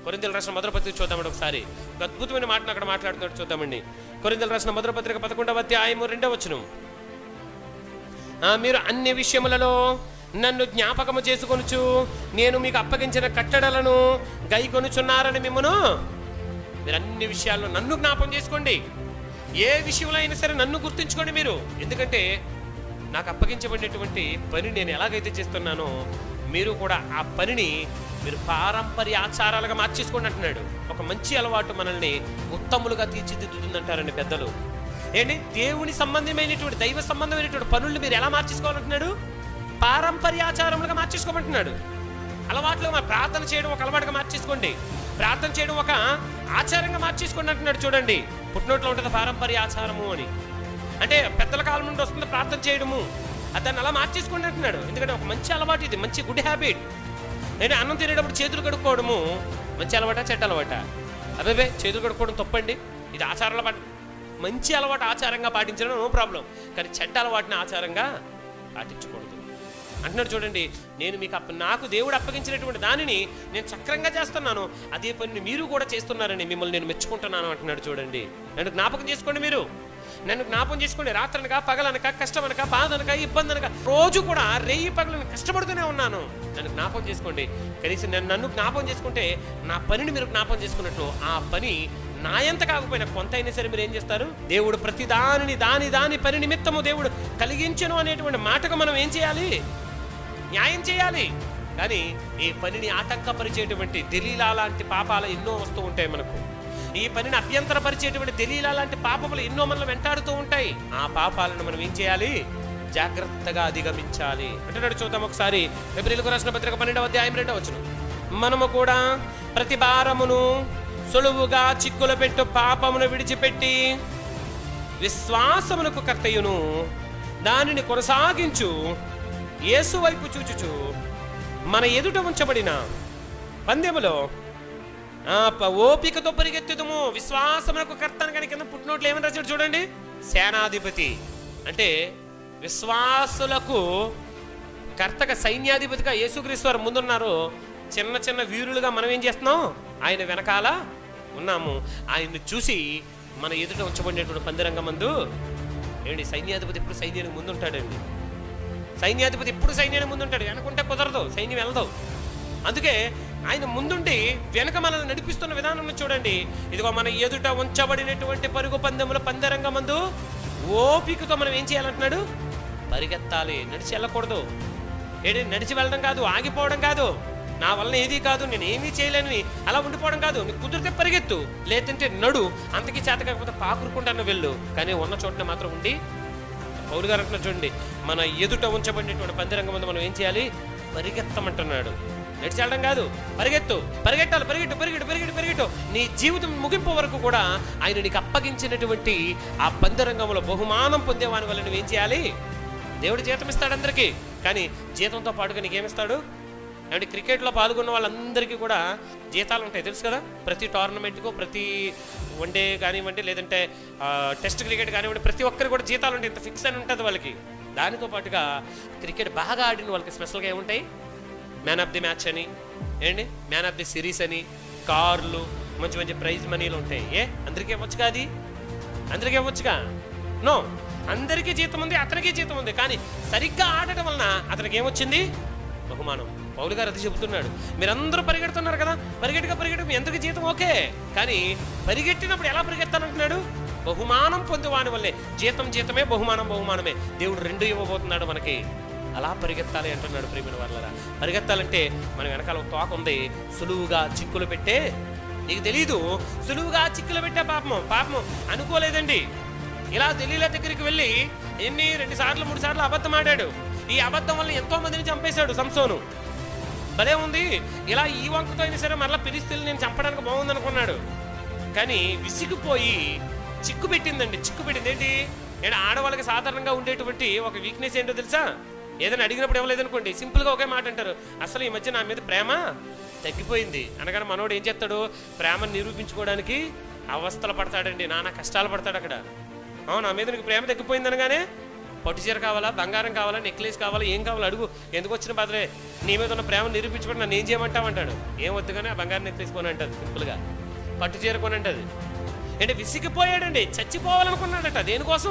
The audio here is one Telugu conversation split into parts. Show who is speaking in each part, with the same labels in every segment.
Speaker 1: కొరింతలు రాసిన మొదటి పత్రిక చూద్దామండి ఒకసారి ఒక అద్భుతమైన మాటను అక్కడ మాట్లాడుతున్నాడు చూద్దామండి కొరింతలు రాసిన మొదటి పత్రిక పదకొండవ అధ్యాయము రెండవ వచనం ఆ, మీరు అన్ని విషయములలో నన్ను జ్ఞాపకము చేసుకొనుచు నేను మీకు అప్పగించిన కట్టడలను గైకొనుచున్నారని మిమ్మను మీరు అన్ని విషయాల్లో నన్ను జ్ఞాపకం చేసుకోండి ఏ విషయంలో అయినా సరే నన్ను గుర్తుంచుకోండి మీరు ఎందుకంటే నాకు అప్పగించబడినటువంటి పని నేను ఎలాగైతే చేస్తున్నానో మీరు కూడా ఆ పనిని మీరు పారంపర్య ఆచారాలుగా మార్చేసుకోండి అంటున్నాడు ఒక మంచి అలవాటు మనల్ని ఉత్తములుగా తీర్చిదిద్దుతుందంటారండి పెద్దలు ఏంటి దేవుని సంబంధమైనటువంటి దైవ సంబంధమైనటువంటి పనుల్ని మీరు ఎలా మార్చేసుకోవాలంటున్నాడు పారంపర్యాచారములుగా మార్చేసుకోమంటున్నాడు అలవాట్లు మా ప్రార్థన చేయడం ఒక అలవాటుగా మార్చేసుకోండి ప్రార్థన చేయడం ఒక ఆచారంగా మార్చేసుకోండి అంటున్నాడు చూడండి పుట్టినోట్లో ఉంటుంది పారంపర్య ఆచారము అని అంటే పెద్దల కాలం నుండి వస్తుంది ప్రార్థన చేయడము అది దాన్ని అలా మార్చేసుకోండి అంటున్నాడు ఎందుకంటే ఒక మంచి అలవాటు ఇది మంచి గుడ్ హ్యాబిట్ నేను అన్నం తినేటప్పుడు చేతులు కడుక్కోవడము మంచి అలవాట చెడ్డ అలవాట అదే చేతులు కడుక్కోవడం తప్పండి ఇది ఆచారాల పాట మంచి అలవాటు ఆచారంగా పాటించడం నో ప్రాబ్లం కానీ చెడ్డ అలవాటుని ఆచారంగా పాటించకూడదు అంటున్నాడు చూడండి నేను మీకు అప్ప నాకు దేవుడు అప్పగించినటువంటి దానిని నేను చక్రంగా చేస్తున్నాను అదే పనిని మీరు కూడా చేస్తున్నారని మిమ్మల్ని నేను మెచ్చుకుంటున్నాను అంటున్నాడు చూడండి నన్ను జ్ఞాపకం చేసుకోండి మీరు నన్ను జ్ఞాపకం చేసుకోండి రాత్రనక పగలనక కష్టమనక బాధనక ఇబ్బంది అనక రోజు కూడా రేయి పగలను కష్టపడుతూనే ఉన్నాను నన్ను జ్ఞాపకం చేసుకోండి కనీసం నేను నన్ను జ్ఞాపకం చేసుకుంటే నా పనిని మీరు జ్ఞాపకం చేసుకున్నట్లు ఆ పని నా ఎంత కాకపోయినా కొంత అయినా సరే మీరు ఏం చేస్తారు దేవుడు ప్రతి దానిని దాని దాని పని నిమిత్తము దేవుడు కలిగించను అనేటువంటి మాటకు మనం ఏం చేయాలి న్యాయం చేయాలి కానీ ఈ పనిని ఆటంకపరిచేటువంటి దలీలా లాంటి పాపాలు ఎన్నో వస్తూ ఉంటాయి మనకు ఈ పనిని అభ్యంతరపరిచేటువంటి దలీలా లాంటి పాపములు ఎన్నో మనల్ని వెంటాడుతూ ఉంటాయి ఆ పాపాలను మనం ఏం చేయాలి జాగ్రత్తగా అధిగమించాలి అంటున్నాడు చూద్దాం ఒకసారి ఎబ్రిల్కు రాసిన పత్రిక పన్నెండవ అధ్యాయం రెండవ వచ్చును మనము కూడా ప్రతి భారమును సులువుగా చిక్కులు పెట్టు పాపమును విడిచిపెట్టి విశ్వాసమునకు కర్తయును దానిని కొనసాగించు యేసు వైపు చూచుచు మన ఎదుట ఉంచబడిన పందెములో ఆ, ప- ఓపికతో పరిగెత్తుదము విశ్వాసమునకు కర్తను కనుక కింద పుట్టినోట్లు ఏమని రాశాడు చూడండి సేనాధిపతి అంటే విశ్వాసులకు కర్తక సైన్యాధిపతిగా యేసుక్రీస్తు వారు ముందున్నారు చిన్న చిన్న వీరులుగా మనం ఏం చేస్తున్నాం ఆయన వెనకాల ఉన్నాము ఆయన్ని చూసి మన ఎదుట ఉంచబడినటువంటి పందిరంగ మందు ఏంటి సైన్యాధిపతి ఎప్పుడు సైన్యానికి ముందు ఉంటాడండి సైన్యాధిపతి ఎప్పుడు సైన్యానికి ముందుంటాడు వెనకుంటే కుదరదు సైన్యం వెళ్దావు అందుకే ఆయన ముందుండి వెనక మనల్ని నడిపిస్తున్న విధానం చూడండి ఇదిగో మన ఎదుట ఉంచబడినటువంటి పరుగు పందెముల పందరంగ మందు ఓపికతో మనం ఏం చేయాలంటున్నాడు పరిగెత్తాలి నడిచి వెళ్ళకూడదు ఏడి నడిచి వెళ్ళడం కాదు ఆగిపోవడం కాదు నా వల్ల ఏది కాదు నేను ఏమీ చేయలేని అలా ఉండిపోవడం కాదు నీకు కుదిరితే పరిగెత్తు లేదంటే నడు అంతకీ చేత కాకపోతే పాకురుకుంటాను వెళ్ళు కానీ ఉన్న చోటన మాత్రం ఉండి పౌరు గారు అంటున్నారు చూడండి మన ఎదుట ఉంచబడినటువంటి పందిరంగం ముందు మనం ఏం చేయాలి పరిగెత్తమంటున్నాడు నడిచి వెళ్ళడం కాదు పరిగెత్తు పరిగెట్టాలి పరిగెట్టు పరిగెట్టు పరిగెట్టు పరిగెట్టు నీ జీవితం ముగింపు వరకు కూడా ఆయన నీకు అప్పగించినటువంటి ఆ పందిరంగంలో బహుమానం పొందేవాని వల్ల నువ్వేం చేయాలి దేవుడు జీతం ఇస్తాడు అందరికీ కానీ జీతంతో పాటుగా నీకేమిస్తాడు అంటే క్రికెట్లో పాల్గొన్న వాళ్ళందరికీ కూడా జీతాలు ఉంటాయి తెలుసు కదా ప్రతి టోర్నమెంట్కు ప్రతి వన్డే కానివ్వండి లేదంటే ఆ, టెస్ట్ క్రికెట్ కానివ్వండి ప్రతి ఒక్కరికి కూడా జీతాలు ఉంటాయి ఇంత ఫిక్స్ అని ఉంటుంది వాళ్ళకి దానితో పాటుగా క్రికెట్ బాగా ఆడిన వాళ్ళకి స్పెషల్గా ఏముంటాయి మ్యాన్ ఆఫ్ ది మ్యాచ్ అని ఏంటి మ్యాన్ ఆఫ్ ది సిరీస్ అని కార్లు మంచి మంచి ప్రైజ్ మనీలు ఉంటాయి ఏ అందరికీ ఇవ్వచ్చు కాది అందరికీ ఇవ్వచ్చుగా నో అందరికీ జీతం ఉంది అతనికి జీతం ఉంది కానీ సరిగ్గా ఆడటం వలన అతనికి ఏమొచ్చింది బహుమానం పౌలు గారు అది చెబుతున్నాడు మీరందరూ పరిగెడుతున్నారు కదా పరిగెట్టుగా పరిగెట్టు మీ అందరికీ జీతం ఓకే కానీ పరిగెట్టినప్పుడు ఎలా పరిగెత్తానంటున్నాడు బహుమానం పొందువాని వల్లే జీతం జీతమే బహుమానం బహుమానమే దేవుడు రెండు ఇవ్వబోతున్నాడు మనకి అలా పరిగెత్తాలి అంటున్నాడు ప్రేమిన వాళ్ళరా పరిగెత్తాలంటే మన వెనకాల ఒక తోక ఉంది సులువుగా చిక్కులు పెట్టే నీకు తెలీదు సులువుగా చిక్కులు పెట్టే పాపము పాపము అనుకోలేదండి ఇలా తెలియల దగ్గరికి వెళ్ళి ఎన్ని రెండు సార్లు మూడు సార్లు అబద్ధం ఆడాడు ఈ అబద్ధం వల్ల ఎంతో మందిని చంపేశాడు సంసోను భలే ఉంది ఇలా ఈ వంకతో అయినా సరే మరలా పిలిస్తే నేను చంపడానికి బాగుంది అనుకున్నాడు కానీ విసిగిపోయి చిక్కు పెట్టిందండి చిక్కు పెట్టింది ఏంటి నేను ఆడవాళ్ళకి సాధారణంగా ఉండేటువంటి ఒక వీక్నెస్ ఏంటో తెలుసా ఏదైనా అడిగినప్పుడు ఇవ్వలేదనుకోండి సింపుల్గా ఒకే మాట అంటారు అసలు ఈ మధ్య నా మీద ప్రేమ తగ్గిపోయింది అనగానే మనోడు ఏం చేస్తాడు ప్రేమను నిరూపించుకోవడానికి అవస్థలు పడతాడండి నానా కష్టాలు పడతాడు అక్కడ అవును నా మీద నీకు ప్రేమ తగ్గిపోయింది అనగానే పట్టు చీర కావాలా బంగారం కావాలా నెక్లెస్ కావాలా ఏం కావాలో అడుగు ఎందుకు వచ్చిన బాధలే నీ మీద ఉన్న ప్రేమ నిరూపించుకొని నన్ను ఏం చేయమంటావు అంటాడు ఏం వద్దు కానీ ఆ బంగారం నెక్లెస్ కొని అంటది సింపుల్గా పట్టు చీర కొని అంటది అంటే విసిగిపోయాడండి చచ్చిపోవాలనుకున్నాడట దేనికోసం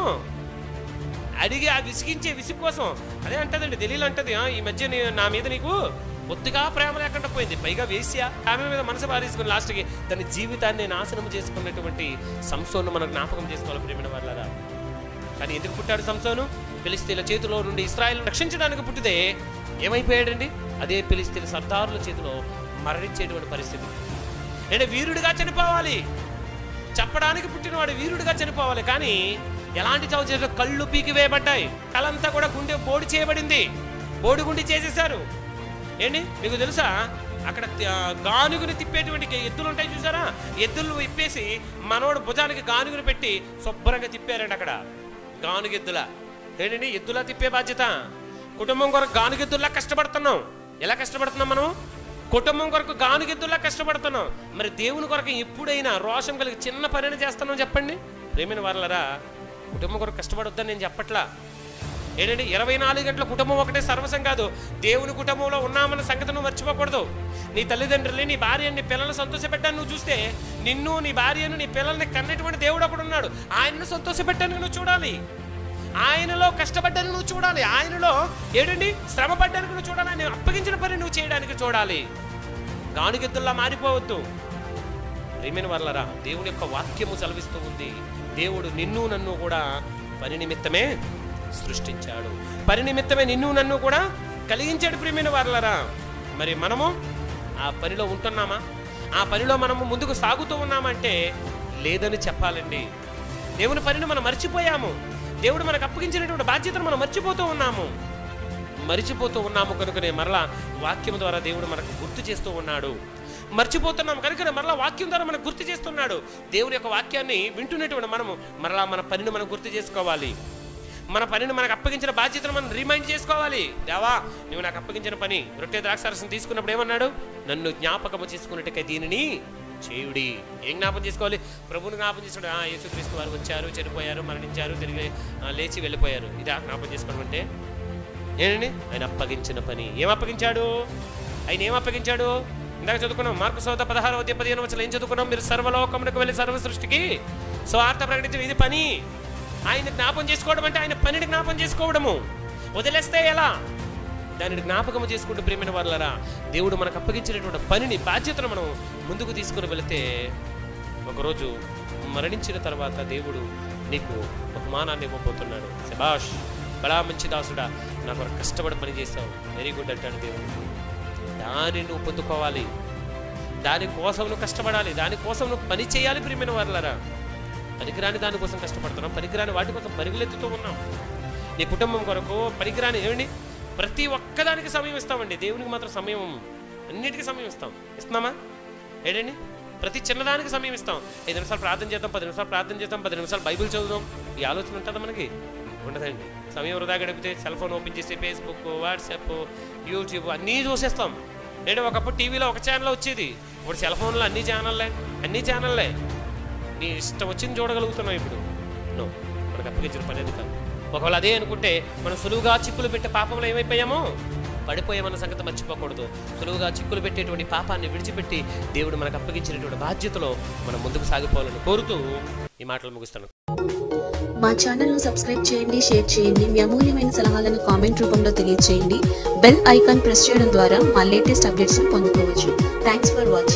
Speaker 1: అడిగి ఆ విసిగించే విసుగు కోసం అదే అంటదండి తెలియలు అంటది "ఆ, ఈ మధ్య నీ- నా మీద నీకు ఒత్తిగా ప్రేమ లేకుండా పోయింది పైగా వేశ్యా ఆమె మీద మనసు బారేసుకుని లాస్ట్కి తన జీవితాన్ని నాశనం చేసుకున్నటువంటి సంసోను మనం జ్ఞాపకం చేసుకోవాలి ప్రేమిన వాళ్ళరా కానీ ఎందుకు పుట్టాడు సంసోను ఫిలిస్తీన్ల చేతిలో నుండి ఇస్రాయల్ రక్షించడానికి పుట్టితే ఏమైపోయాడండి అదే ఫిలిస్తీన్ సర్దారుల చేతిలో మరణించేటువంటి పరిస్థితి అంటే వీరుడిగా చనిపోవాలి చెప్పడానికి పుట్టినవాడు వీరుడిగా చనిపోవాలి కానీ ఎలాంటి చావు చేసిన కళ్ళు పీకివేయబడ్డాయి కలంతా కూడా గుండె బోడి చేయబడింది బోడి గుండి చేసేశారు ఏంటి మీకు తెలుసా అక్కడ ఆ, గానుగుని తిప్పేటువంటి ఎద్దులు ఉంటాయి చూసారా ఎద్దులు ఇప్పేసి మనోడు భుజానికి గానుగుని పెట్టి శుభ్రంగా తిప్పారండి అక్కడ గానుగెద్దుల ఏంటండి ఎద్దులా తిప్పే బాధ్యత కుటుంబం కొరకు గానుగెద్దుల్లా కష్టపడుతున్నాం ఎలా కష్టపడుతున్నాం మనం కుటుంబం కొరకు గానుగెద్దుల్లా కష్టపడుతున్నాం మరి దేవుని కొరకు ఎప్పుడైనా రోషం కలిగి చిన్న పనిని చేస్తున్నాం చెప్పండి ప్రేమిన వాళ్ళరా కుటుంబం కొరకు కష్టపడొద్దని నేను చెప్పట్లా ఏంటంటే ఇరవై నాలుగు గంటల కుటుంబం ఒకటే సర్వసం కాదు దేవుని కుటుంబంలో ఉన్నామన్న సంగతిని మర్చిపోకూడదు నీ తల్లిదండ్రుల్ని నీ భార్యని నీ పిల్లల్ని సంతోషపెట్టాను నువ్వు చూస్తే నిన్ను నీ భార్యను నీ పిల్లల్ని కన్నటువంటి దేవుడు ఒకడు ఉన్నాడు ఆయనను సంతోషపెట్టాను నువ్వు చూడాలి ఆయనలో కష్టపడ్డాను నువ్వు చూడాలి ఆయనలో ఏంటండి శ్రమ పడ్డానికి నువ్వు చూడాలి ఆయన అప్పగించిన పని నువ్వు చేయడానికి చూడాలి గానుగెద్దుల్లా మారిపోవద్దు ప్రేమైన వర్లరా దేవుని యొక్క వాక్యము సెలవిస్తూ ఉంది దేవుడు నిన్ను నన్ను కూడా పని నిమిత్తమే సృష్టించాడు పని నిమిత్తమే నిన్ను నన్ను కూడా కలిగించాడు ప్రేమైన వర్లరా మరి మనము ఆ పనిలో ఉంటున్నామా ఆ పనిలో మనము ముందుకు సాగుతూ ఉన్నామంటే లేదని చెప్పాలండి దేవుని పనిని మనం మర్చిపోయాము దేవుడు మనకు అప్పగించినటువంటి బాధ్యతను మనం మర్చిపోతూ ఉన్నాము మరిచిపోతూ ఉన్నాము కనుకనే మరలా వాక్యం ద్వారా దేవుడు మనకు గుర్తు చేస్తూ ఉన్నాడు మర్చిపోతున్నాం కనుకనే మరలా వాక్యం ద్వారా మనకు గుర్తు చేస్తున్నాడు దేవుని యొక్క వాక్యాన్ని వింటున్నటువంటి మనము మరలా మన పనిని మనం గుర్తు చేసుకోవాలి మన పనిని మనకు అప్పగించిన బాధ్యతను మనం రిమైండ్ చేసుకోవాలి దేవా నువ్వు నాకు అప్పగించిన పని రొట్టె ద్రాక్షారసం తీసుకున్నప్పుడు ఏమన్నాడు నన్ను జ్ఞాపకము చేసుకున్నట్టుగా దీనిని చేయుడి ఏం జ్ఞాపకం చేసుకోవాలి ప్రభుని జ్ఞాపకం చేసుకోండి ఆ యేసుక్రీస్తు వారు వచ్చారు చనిపోయారు మరణించారు తిరిగి ఆ, లేచి వెళ్ళిపోయారు ఇదా జ్ఞాపకం చేసుకోవడం అంటే ఏంటండి ఆయన అప్పగించిన పని ఏం అప్పగించాడు ఆయన ఏం అప్పగించాడు ఇందాక చదువుకున్నాం మార్కు సోద పదహారు అధ్యాయ పదిహేను వచ్చి ఏం చదువుకున్నాం మీరు సర్వలోకమునకు వెళ్ళి సర్వ సృష్టికి స్వార్థ ప్రకటించడం ఇది పని ఆయన జ్ఞాపం చేసుకోవడం అంటే ఆయన పనిని జ్ఞాపం చేసుకోవడము వదిలేస్తే ఎలా దానిని జ్ఞాపకము చేసుకుంటూ ప్రేమైన వాళ్ళరా దేవుడు మనకు అప్పగించినటువంటి పనిని బాధ్యతను మనం ముందుకు తీసుకుని వెళితే ఒకరోజు మరణించిన తర్వాత దేవుడు నీకు బహుమానాన్ని ఇవ్వబోతున్నాడు శబాష్ బలా మంచి దాసుడా నా కొరకు కష్టపడి పని చేస్తావు వెరీ గుడ్ అంటాడు దేవుడు దాన్ని నువ్వు పొందుకోవాలి దానికోసం నువ్వు కష్టపడాలి దానికోసం నువ్వు పని చేయాలి ప్రియమైన వాళ్ళరా పనికిరాని దానికోసం కష్టపడుతున్నాం పనికిరాని వాటి కోసం పరుగులెత్తుతూ ఉన్నాం నీ కుటుంబం కొరకు పనికిరాని ఏమండి ప్రతి ఒక్కదానికి సమయం ఇస్తామండి దేవునికి మాత్రం సమయం అన్నిటికీ సమయం ఇస్తాం ఇస్తున్నామా ఏంటండి ప్రతి చిన్నదానికి సమయం ఇస్తాం ఐదు నిమిషాలు ప్రార్థన చేద్దాం పది నిమిషాలు ప్రార్థన చేద్దాం పది నిమిషాలు బైబిల్ చదువుదాం ఈ ఆలోచన ఉంటుందా మనకి ఉండదండి సమయం వృధా గడిపితే సెల్ ఫోన్ ఓపెన్ చేసి ఫేస్బుక్ వాట్సాప్ యూట్యూబ్ అన్నీ చూసేస్తాం లేదా ఒకప్పుడు టీవీలో ఒక ఛానల్ వచ్చేది ఇప్పుడు సెల్ ఫోన్లో అన్ని ఛానల్లే అన్ని ఛానల్లే నీ ఇష్టం వచ్చింది చూడగలుగుతున్నావు ఇప్పుడు నో మనకు అప్పగించిన పని అది కాదు ఒకవేళ అదే అనుకుంటే మనం సులువుగా చిక్కులు పెట్టే పాపంలో ఏమైపోయామో పడిపోయామన్న సంగతి మర్చిపోకూడదు సులువుగా చిక్కులు పెట్టేటువంటి పాపాన్ని విడిచిపెట్టి దేవుడు మనకు అప్పగించినటువంటి బాధ్యతలో మనం ముందుకు సాగిపోవాలని కోరుతూ ఈ మాటలు ముగిస్తాను
Speaker 2: మా ఛానల్ను సబ్స్క్రైబ్ చేయండి షేర్ చేయండి మీ అమూల్యమైన సలహాలను కామెంట్ రూపంలో తెలియజేయండి బెల్ ఐకాన్ ప్రెస్ చేయడం ద్వారా మా లేటెస్ట్ అప్డేట్స్ని పొందుకోవచ్చు థ్యాంక్స్ ఫర్ వాచింగ్